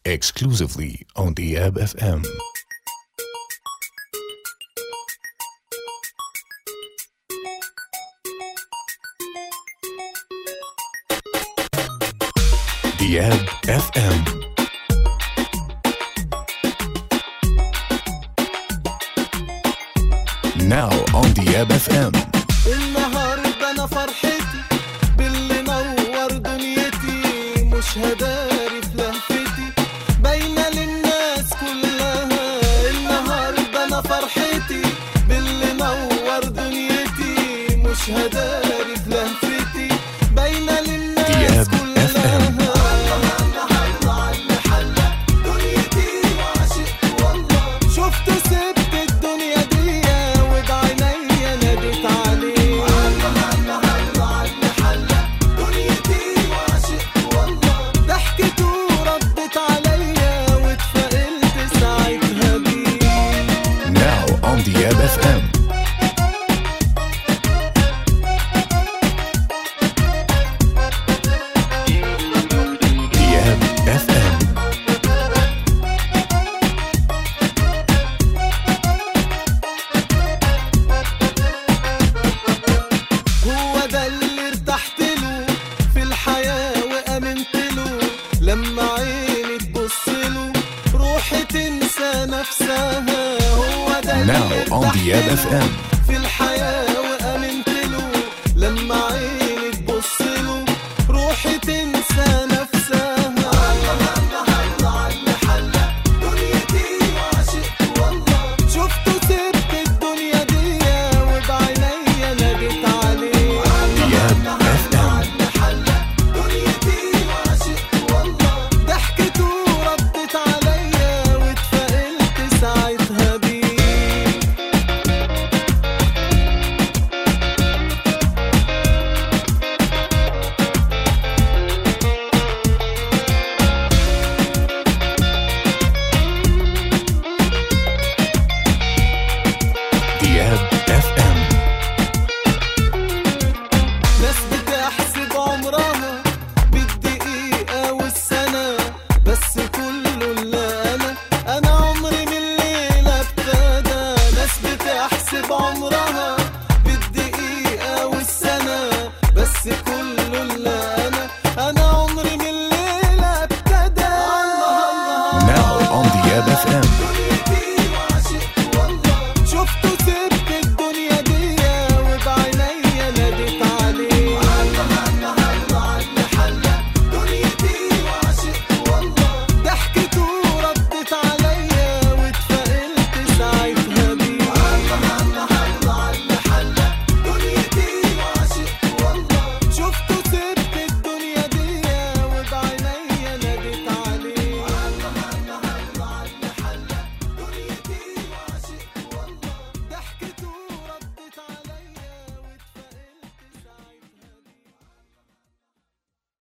exclusively on Diab FM. Diab FM. Now on Diab FM. النهارده انا فرحتي باللي نور دنيتي مش هداري في لهفتي باينه للناس كلها النهارده انا فرحتي باللي نور دنيتي مش هداري في لهفتي باينه للناس دياب كلها FM. شفت سبت الدنيا دي وبعينيا ناديت عليه ضحكت وردت عليا واتفائلت ساعتها بيه Now on Diab FM. Diab FM. هو ده اللي ارتحت له في الحياة وأمنت له لما عيني تبص له روحي تنسى نفسها هو ده اللي Now on ارتحت Diab له FM. في الحياة وأمنت له لما عيني تبص له روحي تنسى نفسها شفته سبت الدنيا دي وبعينيا ناديت عليه Diab FM. ضحكت وردت عليا واتفائلت ساعتها بيه Diab FM. ناس بتحسب عمرها بالدقيقة والسنة بس كله اللي أنا أنا عمري من الليلة ابتدى ناس بتحسب عمرها بالدقيقة والسنة بس كله اللي أنا أنا عمري من الليلة ابتدى Now on Diab FM.